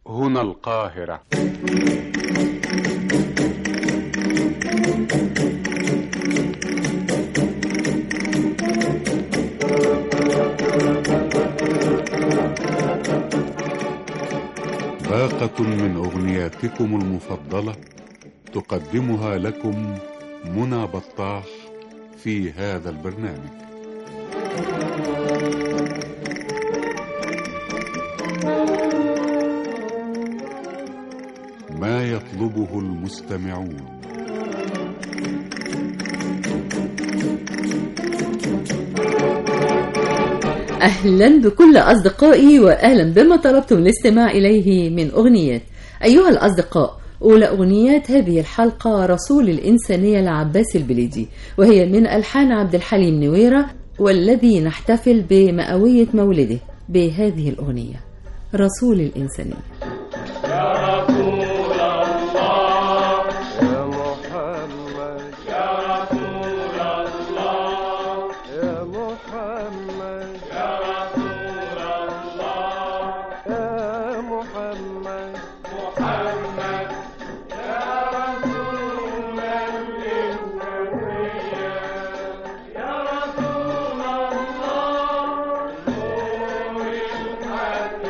هنا القاهرة باقة من أغنياتكم المفضلة تقدمها لكم منى بطاح في هذا البرنامج ما يطلبه المستمعون أهلا بكل أصدقائي وأهلا بما طلبتم الاستماع إليه من أغنيات أيها الأصدقاء أولى أغنيات هذه الحلقة رسول الإنسانية لعباس البليدي وهي من ألحان عبد الحليم نويرة والذي نحتفل بمئوية مولده بهذه الأغنية رسول الإنسانية يا رسول الله يا محمد يا رسول الله يا محمد يا رسول الله يا محمد محمد يا رسول الإنسانية يا رسول الله نور الحق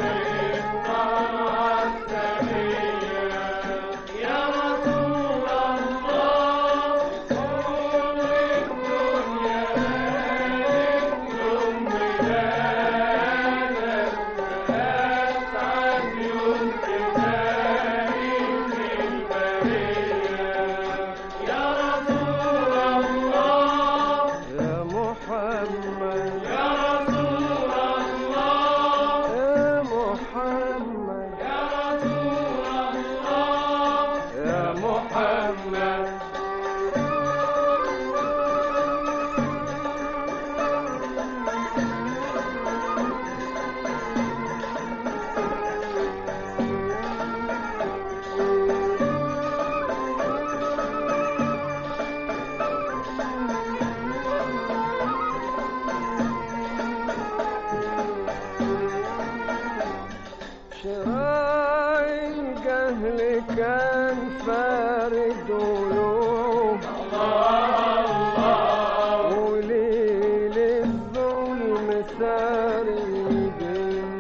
يا محمد يا رسول الله يا محمد يا رسول الله يا محمد شراع الجهل كان فارد ولوم وليل الظلم ساري بين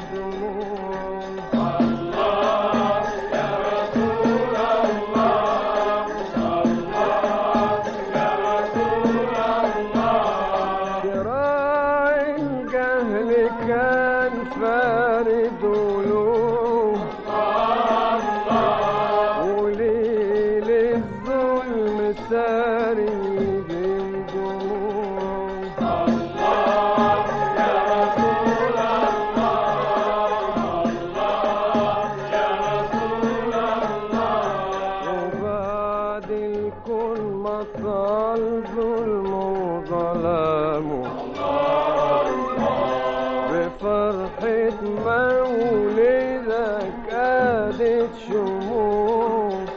شراع الجهل كان فارد ولوم وليل الظلم ساري بين وبعد الكل ما طال ظلم وظلامه بفرحة مولدك قادت شموع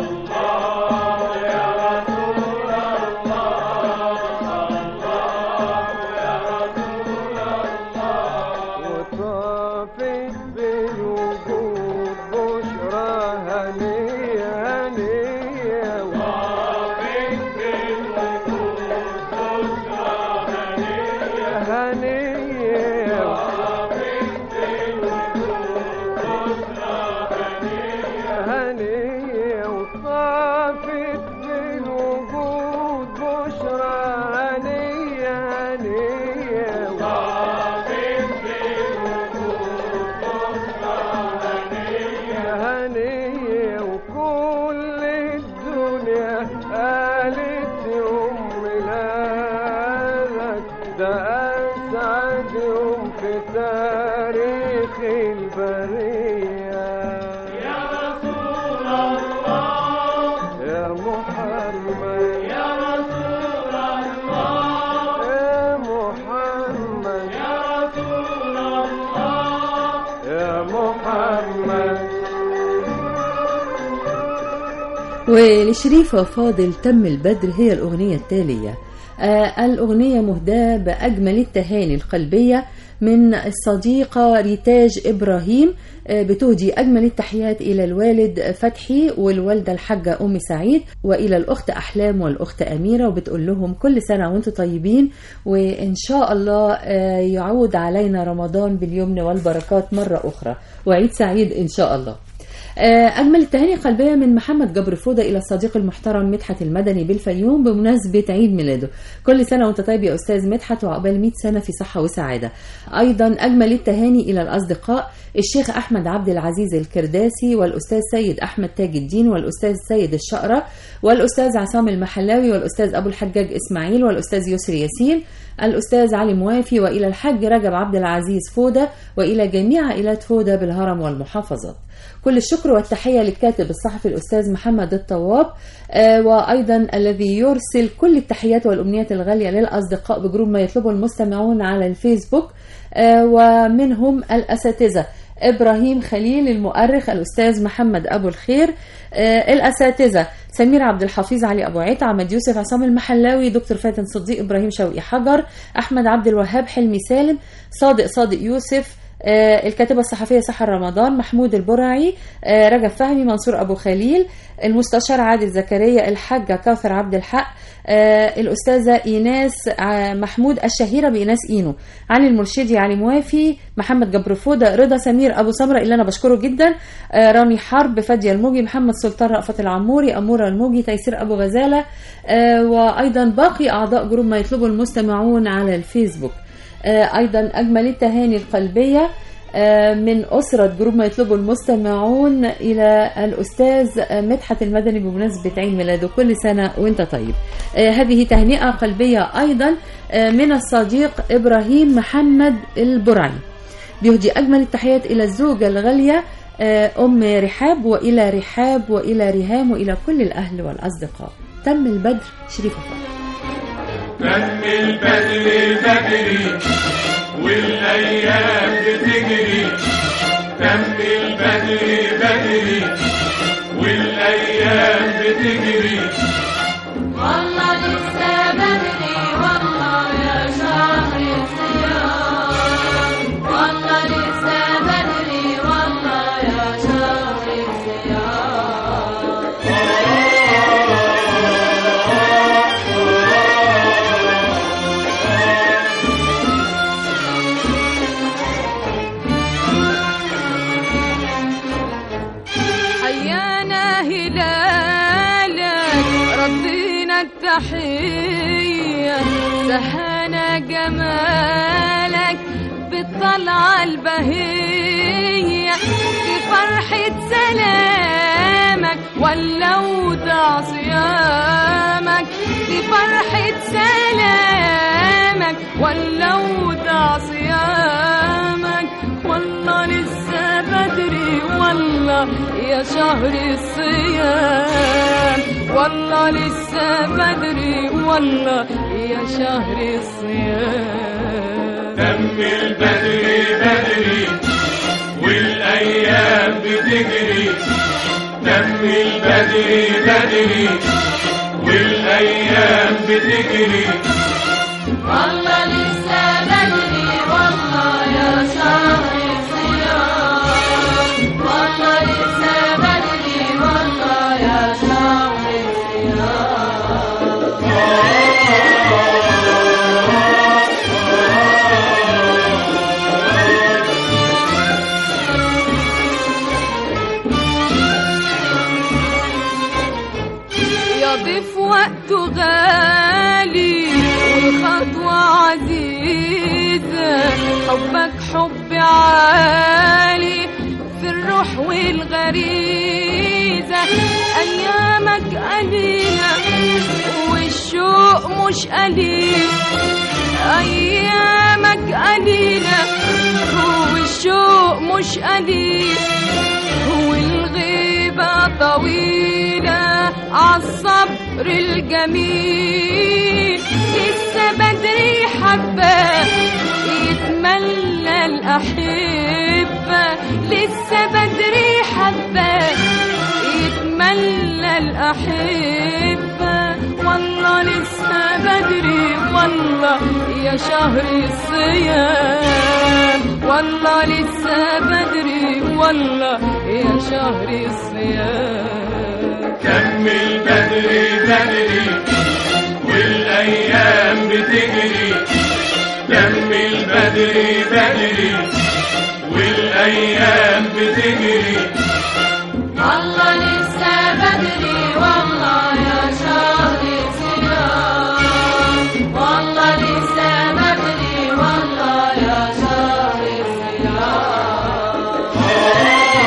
وطافت بالوجود بشرى هنية هنية وطافت بالوجود بشرى هنية هنية هنية وطافت بالوجود بشرى هنية هنية هنية وكل الدنيا قالت يوم ميلادك ده أسعد يوم في تاريخ البرية يا رسول الله يا محمد يا رسول الله يا محمد يا رسول الله يا محمد ولشريفة فاضل تم البدر هي الأغنية التالية آه، الأغنية مهداة بأجمل التهاني القلبية من الصديقة ريتاج إبراهيم آه، بتهدي أجمل التحيات إلى الوالد فتحي والوالدة الحاجة أم سعيد وإلى الأخت أحلام والأخت أميرة وبتقول لهم كل سنة وأنتم طيبين وإن شاء الله آه، يعود علينا رمضان باليمن والبركات مرة أخرى وعيد سعيد إن شاء الله آه، أجمل التهاني قلبية من محمد جبر فودة إلى الصديق المحترم مدحت المدني بالفيوم بمناسبة عيد ميلاده كل سنة وأنت طيب يا أستاذ مدحت وعقبال 100 سنة في صحة وسعادة أيضا أجمل التهاني إلى الأصدقاء الشيخ أحمد عبد العزيز الكرداسي والأستاذ سيد أحمد تاج الدين والأستاذ سيد الشقرة والأستاذ عصام المحلاوي والأستاذ أبو الحجاج إسماعيل والأستاذ يسري ياسين الأستاذ علي موافي وإلى الحاج رجب عبد العزيز فودة وإلى جميع عائلات فودة بالهرم والمحافظات كل الشكر والتحية للكاتب الصحفي الأستاذ محمد الطواب آه، وأيضا الذي يرسل كل التحيات والأمنيات الغالية للأصدقاء بجروب ما يطلبه المستمعون على الفيسبوك آه، ومنهم الأساتذة إبراهيم خليل المؤرخ الأستاذ محمد أبو الخير آه، الأساتذة سمير عبد الحفيظ علي أبو عيط عماد يوسف عصام المحلاوي دكتور فاتن صديق إبراهيم شوقي حجر أحمد عبد الوهاب حلمي سالم صادق صادق يوسف آه، الكاتبة الصحفية سحر رمضان محمود البرعي آه، رجب فهمي منصور أبو خليل المستشار عادل زكريا الحاجة كوثر عبد الحق آه، الأستاذة إيناس ع- محمود الشهيرة بإيناس إينو علي المرشدي علي موافي محمد جبر فودة رضا سمير أبو سمرة اللي أنا بشكره جدا آه، رامي حرب فادية الموجي محمد سلطان رأفت العموري أمورة الموجي تيسير أبو غزالة آه، وأيضا باقي أعضاء جروب ما يطلبه المستمعون على الفيسبوك آه، ايضا اجمل التهاني القلبيه آه، من أسرة جروب ما يطلبه المستمعون إلى الأستاذ آه، مدحت المدني بمناسبة عيد ميلاده كل سنة وأنت طيب آه، هذه تهنئة قلبية أيضا آه، من الصديق إبراهيم محمد البرعي بيهدي أجمل التحيات إلى الزوجة الغالية آه، أم رحاب وإلى رحاب وإلى ريهام وإلى كل الأهل والأصدقاء تم البدر شريف فضل دم البدر بدري والايام بتجري دم البدر بدري والايام بتجري والله لسه بدري والله يا شهر الصيام والله لسه بدري والله يا شهر الصيام حيانا هلالك ردينا التحية سهانا جمالك بالطلعة البهية في فرحة سلامك ولوت عصيامك في فرحة سلامك ولوت عصيامك والله لسه بدري والله يا شهر الصيام والله لسه بدري والله يا شهر الصيام دم البدر بدري والايام بتجري دم البدر بدري والايام بتجري والله لسه بدري والله يا شهر الصيام والله لسه بدري والله يا شهر الصيام يضيف وقته غالي والخطوة عزيزة حبك حب عالي في الروح والغريزة أيامك قليلة والشوق مش قليل أيامك قليلة والشوق مش قليل والغيبة طويلة عالصبر الجميل لسه بدري حبة يتملى الأحبة لسه بدري حبة يتملى الأحبة والله لسه بدري والله يا شهر الصيام والله لسه بدري والله يا شهر الصيام كمل بدري بدري والايام بتجري كمل بدري بدري والايام بتجري والله لسه بدري والله يا شهر الصيام والله لسه بدري والله يا شهر الصيام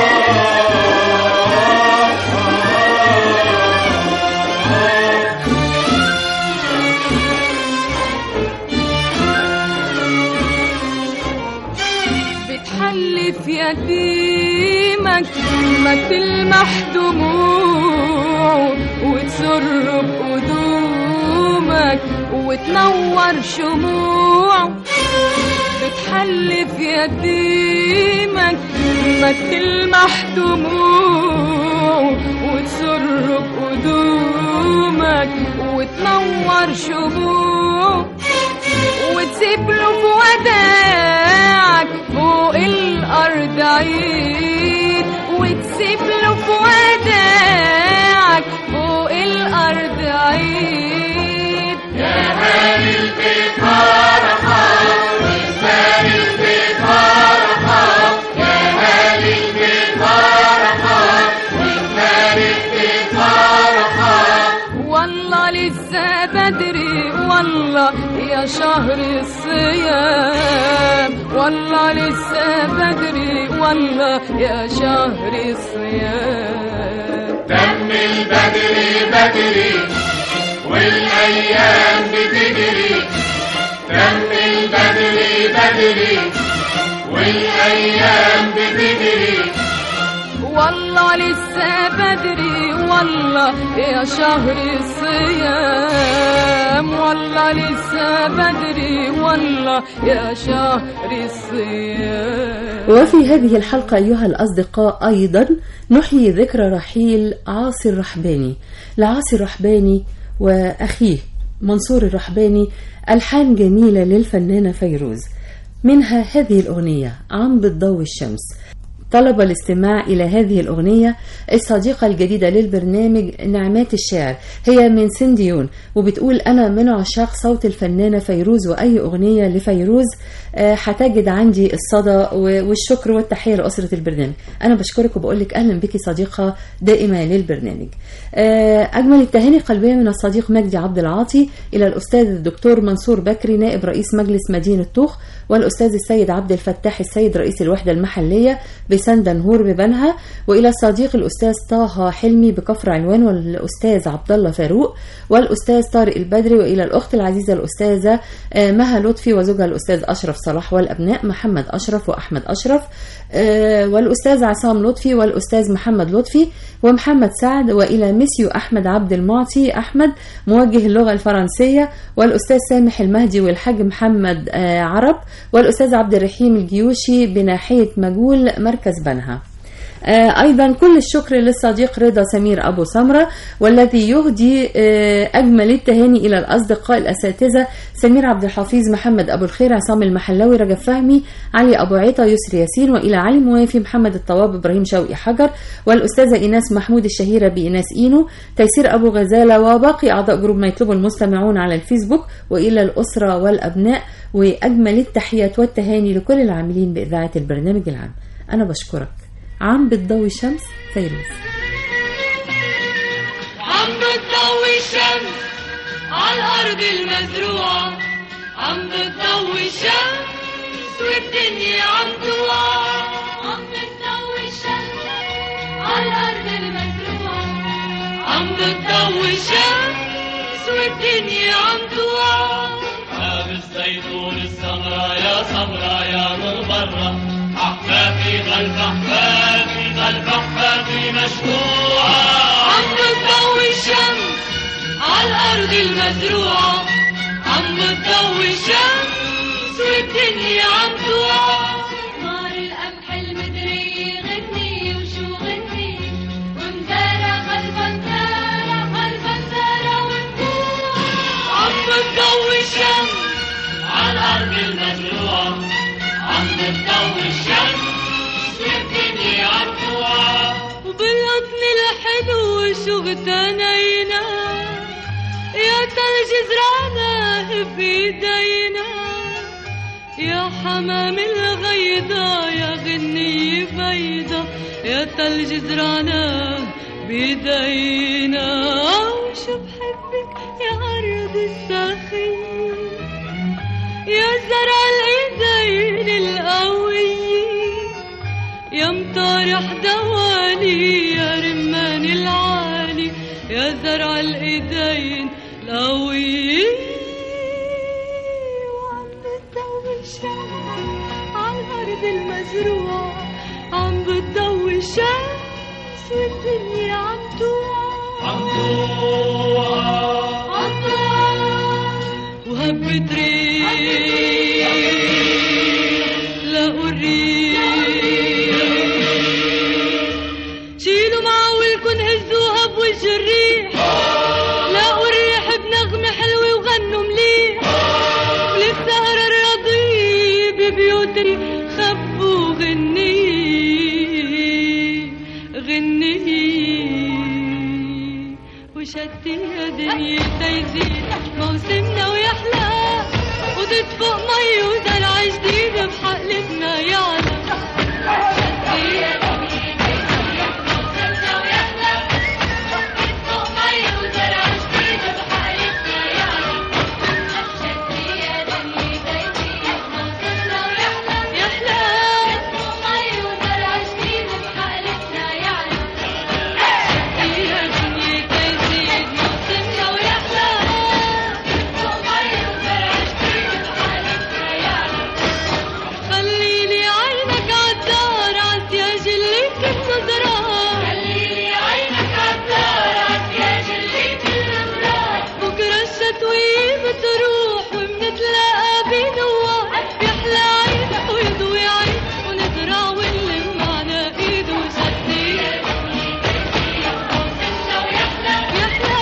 بتحلف يتيمك ما تلمح دموع وتسر بقدومك وتنور شموع بتحلف يتيمك ما تلمح دموع وتسر بقدومك وتنور شموع وتسيب له في وداعك فوق الأرض عيد وتسيب له في وداعك فوق الأرض عيد يا هاني البيت فرحة والثاني البيت فرحة يا هاني البيت فرحة والثاني البيت فرحة والله لسه بدري والله يا شهر الصيام والله لسه بدري والله يا شهر الصيام كمل بدري بدري والايام بتجري كمل بدري بدري والايام بتجري والله لسه بدري والله يا شهر الصيام والله لسه بدري والله يا شهر الصيام وفي هذه الحلقة أيها الأصدقاء أيضا نحيي ذكرى رحيل عاصي الرحباني لعاصي الرحباني وأخيه منصور الرحباني ألحان جميلة للفنانة فيروز منها هذه الأغنية عم بتضوي الشمس طلب الاستماع إلى هذه الأغنية الصديقة الجديدة للبرنامج نعمات الشعر هي من سنديون وبتقول أنا من عشاق صوت الفنانة فيروز وأي أغنية لفيروز آه، هتجد عندي الصدى و- والشكر والتحية لأسرة البرنامج أنا بشكرك وبقول لك أهلا بك صديقة دائمة للبرنامج آه، أجمل التهاني قلبية من الصديق مجدي عبد العاطي إلى الأستاذ الدكتور منصور بكري نائب رئيس مجلس مدينة طوخ والأستاذ السيد عبد الفتاح السيد رئيس الوحدة المحلية بسندنهور ببنها وإلى الصديق الأستاذ طه حلمي بكفر علوان والأستاذ عبد الله فاروق والأستاذ طارق البدري وإلى الأخت العزيزة الأستاذة آه، مها لطفي وزوجها الأستاذ أشرف صلاح والأبناء محمد أشرف وأحمد أشرف آه، والأستاذ عصام لطفي والأستاذ محمد لطفي ومحمد سعد وإلى ميسيو أحمد عبد المعطي أحمد موجه اللغة الفرنسية والأستاذ سامح المهدي والحاج محمد آه، عرب والأستاذ عبد الرحيم الجيوشي بناحية مجول مركز بنها آه، أيضا كل الشكر للصديق رضا سمير أبو سمرة والذي يهدي آه، أجمل التهاني إلى الأصدقاء الأساتذة سمير عبد الحفيظ محمد أبو الخير عصام المحلاوي رجب فهمي علي أبو عيطة يسري ياسين وإلى علي موافي محمد الطواب إبراهيم شوقي حجر والأستاذة إيناس محمود الشهيرة بإيناس إينو تيسير أبو غزالة وباقي أعضاء جروب ما يطلبه المستمعون على الفيسبوك وإلى الأسرة والأبناء وأجمل التحيات والتهاني لكل العاملين بإذاعة البرنامج العام أنا بشكرك عم بتضوي الشمس فيروز عم بتضوي الشمس على الأرض المزروعة عم بتضوي الشمس والدنيا عم توعى عم بتضوي الشمس على الأرض المزروعة عم بتضوي الشمس والدنيا عم توعى باب الزيتون السمرا يا سمرا يا مغبرة أحبابي خلف أحبابي خلف أحبابي مشروعة عم بتضوي الشمس على الأرض المزروعة عم بتضوي الشمس والدنيا عم توعى نار القمح المدري غني وشو غني ومزارع خلف مزارع خلف مزارع ونبوع عم بتضوي الشمس المزروعة عند الضوء الشمس والدنيا عطوعة وبالقطن الحلو شو اغتنينا يا تلج زرعنا بايدينا يا حمام الغيضة يا غنية بيضة يا تلج زرعنا بايدينا وشو بحبك يا أرض السخية يا زرع الايدين القوية يا مطارح دوالي يا رمان العالي يا زرع الايدين القوية وعم بتضوي الشمس على الارض المزروعة عم بتضوي الشمس والدنيا عم توعى عم توعى وهبت ريح لقوا الريح شيلوا معولكن هزوها بوجه الريح لقوا الريح بنغمة حلوة وغنوا مليح وللسهرة الرضية ببيوت الريح خبوا غنية غنية وشتي يا دنيا تيزيد موسمنا ويحلى وتدفق مي وزرع جديد بحقلتنا يعلى شتي يا خليلي عينك عالدار عالسياج اللي كنت زرعها خليلي عينك عالدار عالسياج اللي كنت زرعها بكرة الشتوية بتروح وبنتلاقى بنوار يحلى عيد ويضوي عيد ونزرع ونلم معنا ايد وشتي يحلى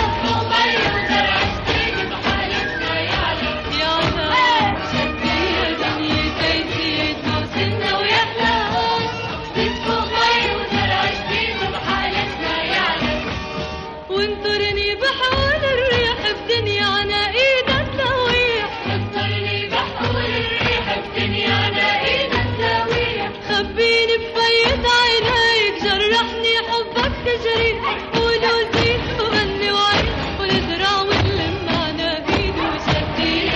يعلى شتي يا دنيا تيزيد موسمنا ويحلى وانطرني بحول الريح بدنيا عناقيد التلويح انطرني بحول الريح بدنيا عناقيد التلويح خبيني بفيض عينيك جرحني حبك تجري ولوزي وغني وعيد ونزرع ونلم عناقيد وشتي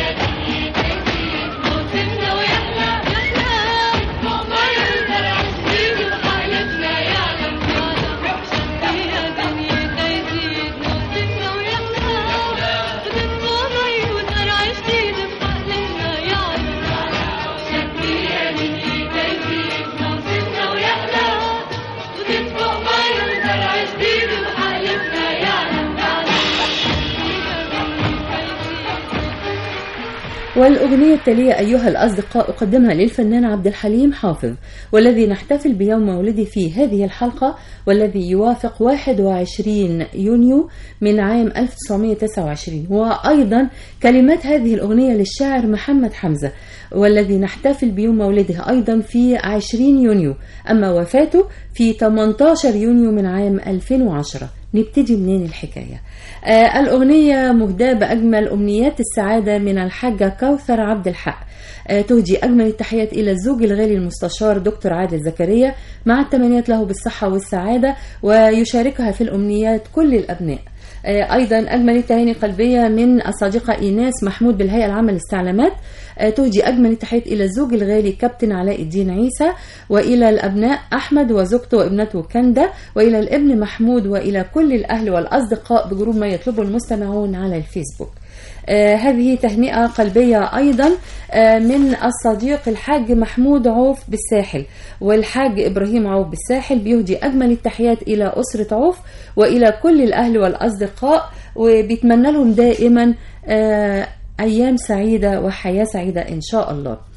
موسمنا ويحلى يحلى ماما يزرع جديد وحالتنا يعلم يعلم شتي يا دنيا تيزيد موسمنا ويحلى بتبقى مي وزرع جديد بحقلنا يعلم شتي يا دنيا تيزيد موسمنا ويحلى بتبقى مي وزرع جديد بحقلنا يعلم والأغنية التالية أيها الأصدقاء أقدمها للفنان عبد الحليم حافظ والذي نحتفل بيوم مولده في هذه الحلقة والذي يوافق 21 يونيو من عام 1929 وأيضا كلمات هذه الأغنية للشاعر محمد حمزة والذي نحتفل بيوم مولده أيضا في 20 يونيو أما وفاته في 18 يونيو من عام 2010 نبتدي منين الحكاية آه الأغنية مهداة بأجمل أمنيات السعادة من الحاجة كوثر عبد الحق آه تهدي أجمل التحيات إلى الزوج الغالي المستشار دكتور عادل زكريا مع التمنيات له بالصحة والسعادة ويشاركها في الأمنيات كل الأبناء آه، أيضا أجمل التهاني قلبية من الصديقة إيناس محمود بالهيئة العامة للاستعلامات آه، تهدي أجمل التحيات إلى الزوج الغالي كابتن علاء الدين عيسى وإلى الأبناء أحمد وزوجته وابنته كندا وإلى الابن محمود وإلى كل الأهل والأصدقاء بجروب ما يطلبه المستمعون على الفيسبوك آه هذه تهنئة قلبية أيضا آه من الصديق الحاج محمود عوف بالساحل والحاج إبراهيم عوف بالساحل بيهدي أجمل التحيات إلى أسرة عوف وإلى كل الأهل والأصدقاء وبيتمنى لهم دائما آه أيام سعيدة وحياة سعيدة إن شاء الله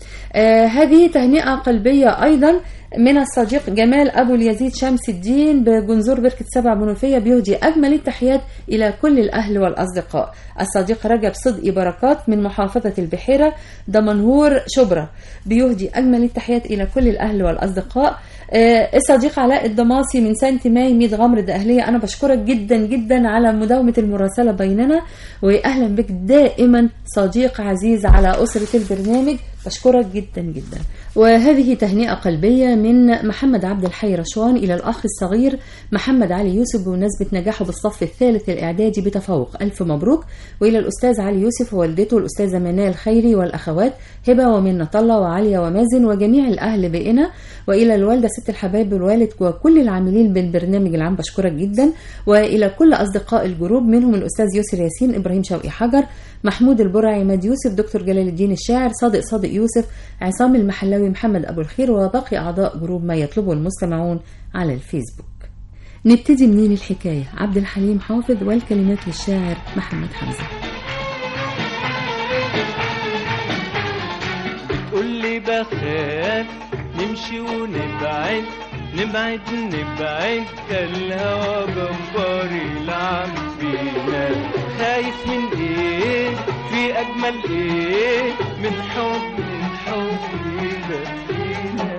آه هذه تهنئة قلبية أيضا من الصديق جمال أبو اليزيد شمس الدين بجنزور بركة سبع منوفية بيهدي أجمل التحيات إلى كل الأهل والأصدقاء الصديق رجب صدقي بركات من محافظة البحيرة دمنهور شبرا بيهدي أجمل التحيات إلى كل الأهل والأصدقاء آه، الصديق علاء الدماصي من سانت ماي ميت غمر الدقهلية أنا بشكرك جدا جدا على مداومة المراسلة بيننا وأهلا بك دائما صديق عزيز على أسرة البرنامج بشكرك جدا جدا وهذه تهنئة قلبية من محمد عبد الحي رشوان إلى الأخ الصغير محمد علي يوسف بمناسبة نجاحه بالصف الثالث الإعدادي بتفوق ألف مبروك وإلى الأستاذ علي يوسف ووالدته الأستاذة منال خيري والأخوات هبة ومنة الله وعليا ومازن وجميع الأهل بقنا وإلى الوالدة ست الحبايب والوالد وكل العاملين بالبرنامج العام بشكرك جدا وإلى كل أصدقاء الجروب منهم الأستاذ يسر ياسين إبراهيم شوقي حجر محمود البرعي عماد يوسف دكتور جلال الدين الشاعر صادق صادق يوسف عصام المحلاوي محمد أبو الخير وباقي أعضاء جروب ما يطلبه المستمعون على الفيسبوك نبتدي منين الحكاية عبد الحليم حافظ والكلمات للشاعر محمد حمزة بتقول لي بخاف نمشي ونبعد نبعد نبعد ده الهوى جبار يلعب بينا خايف من ايه في اجمل ايه من حب من حب يبقينا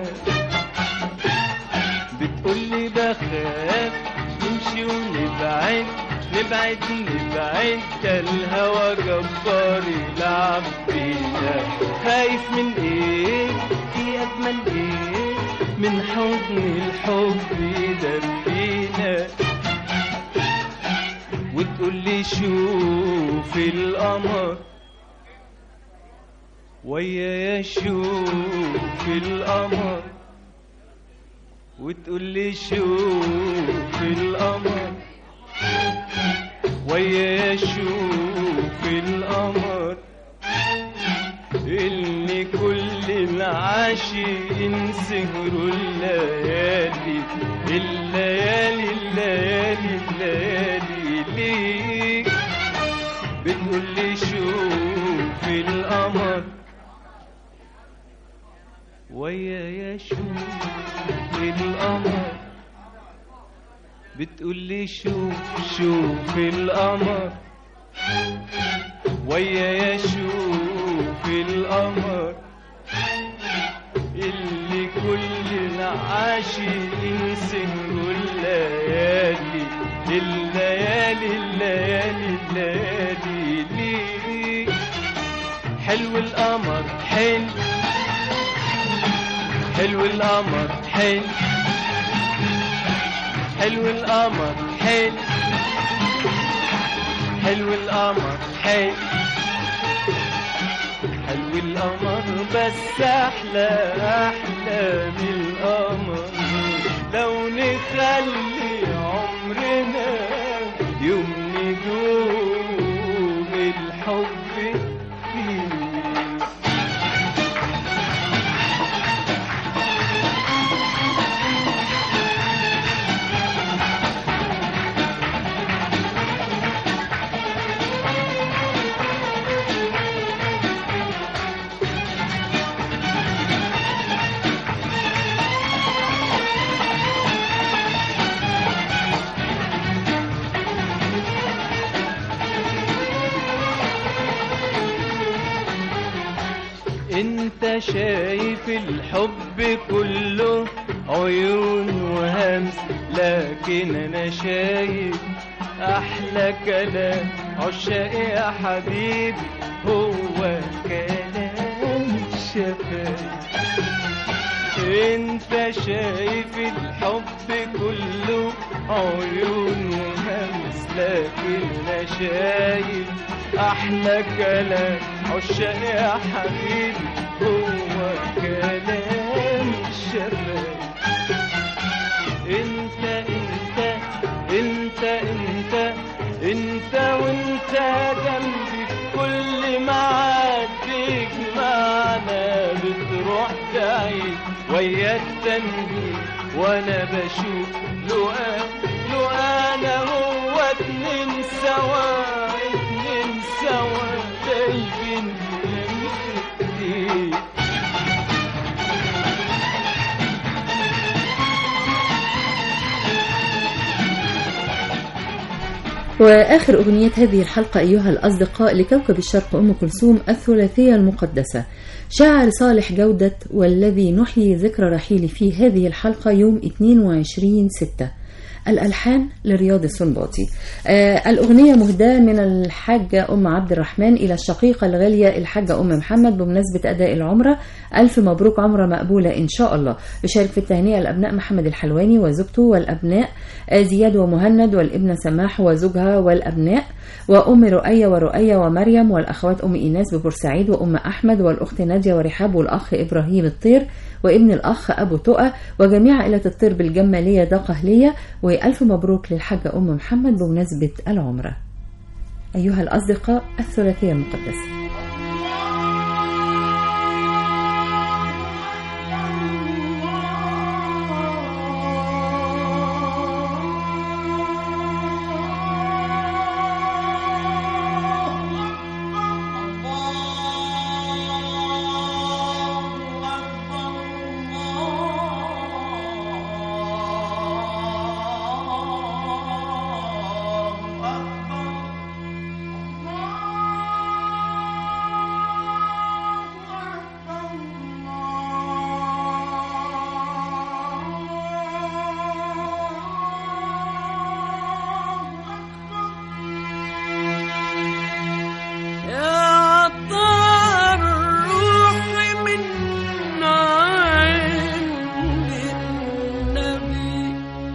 بتقول لي بخاف نمشي ونبعد نبعد نبعد ده الهوى جبار يلعب بينا خايف من ايه في اجمل ايه من حضن الحب يدفينا وتقول لي شوف القمر ويا شوف القمر وتقول لي شوف القمر ويا شوف القمر اللي كل العاشقين سهروا الليالي الليالي الليالي الليالي ليك بتقول لي شوف القمر ويا شوف القمر بتقول لي شوف شوف القمر ويا شوف القمر اللي كل العاشقين سهروا الليالي الليالي الليالي الليالي ليك حلو القمر حلو حلو القمر حلو حلو القمر حلو حلو القمر حلو حلو القمر بس احلى احلى من القمر لو نخلي عمرنا يوم نجوم الحب فيه انت شايف الحب كله عيون وهمس لكن انا شايف احلى كلام عشاق يا حبيبي هو كلام الشفايف انت شايف الحب كله عيون وهمس لكن انا شايف احلى كلام عشاق يا حبيبي هو كلام الشباب انت انت انت انت انت وانت جنبي في كل معاد بيجمعنا بتروح بعيد ويا التنبيه وانا بشوف لقى لقى انا هو اتنين سوا اتنين سوا دايبين نمسك وآخر أغنية هذه الحلقة أيها الأصدقاء لكوكب الشرق أم كلثوم الثلاثية المقدسة شاعر صالح جودة والذي نحيي ذكرى رحيله في هذه الحلقة يوم 22 ستة الألحان لرياض السنباطي آه الأغنية مهداة من الحاجة أم عبد الرحمن إلى الشقيقة الغالية الحاجة أم محمد بمناسبة أداء العمرة ألف مبروك عمرة مقبولة إن شاء الله يشارك في التهنئة الأبناء محمد الحلواني وزوجته والأبناء آه زياد ومهند والابنة سماح وزوجها والأبناء وأم رؤية ورؤية ومريم والأخوات أم إيناس ببورسعيد وأم أحمد والأخت نادية ورحاب والأخ إبراهيم الطير وابن الأخ أبو تقى وجميع عائلة الطير بالجمالية دقهلية وألف مبروك للحاجة أم محمد بمناسبة العمرة أيها الأصدقاء الثلاثية المقدسة يا طار روحي من عند النبي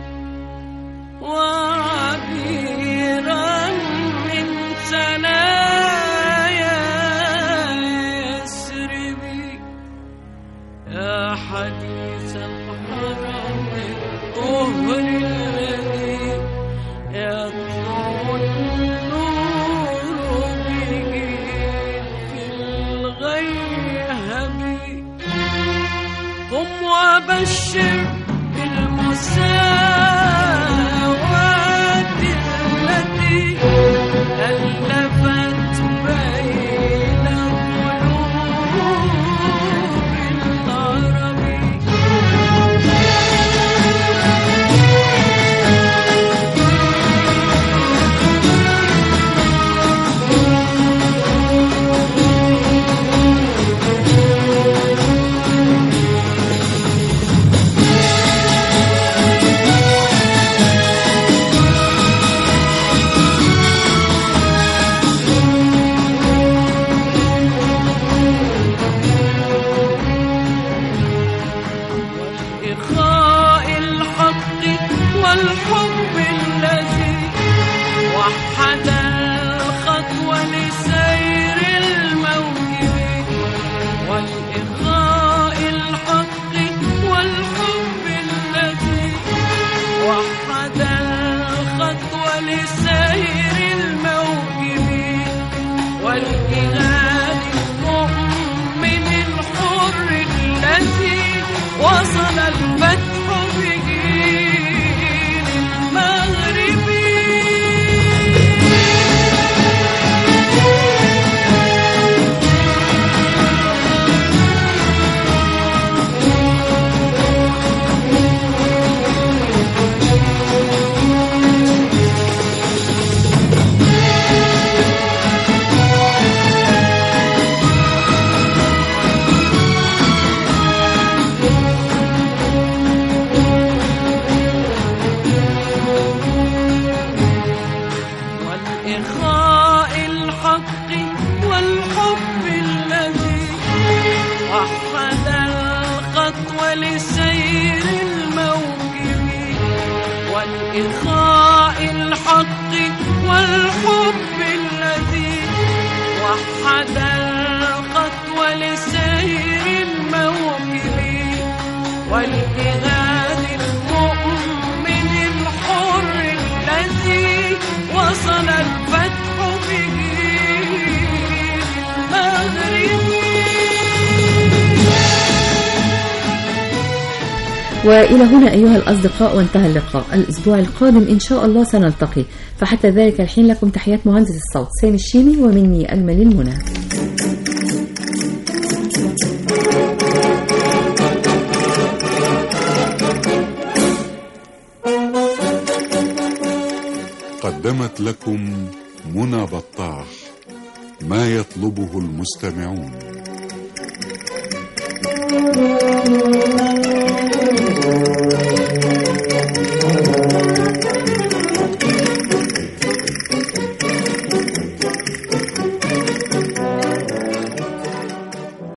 وعبيرا من ثنايا يسربي يا حديث الحرم الطهر الذي يطلع النور به في الغيهب قم وبشر بالمساواة التي ألفت بين قلوب العرب إخاء الحق والحب الذي وحد الخطوة لسير الموكب والإخاء الحق والحب الذي وحد الخطوة لسير الموكب والجهاد المؤمن الحر الذي وصل الفتح به للمغرب والإخاء الحق والحب الذي وحد الخطوة لسير الموكب والإخاء الحق والحب الذي وحد الخطوة لسير الموكب والجهاد المؤمن الحر الذي وصل الفتح به للمغرب وإلى هنا أيها الأصدقاء وانتهى اللقاء الأسبوع القادم إن شاء الله سنلتقي فحتى ذلك الحين لكم تحيات مهندس الصوت سامي الشيمي ومني أجمل المنى قدمت لكم منى بطاح ما يطلبه المستمعون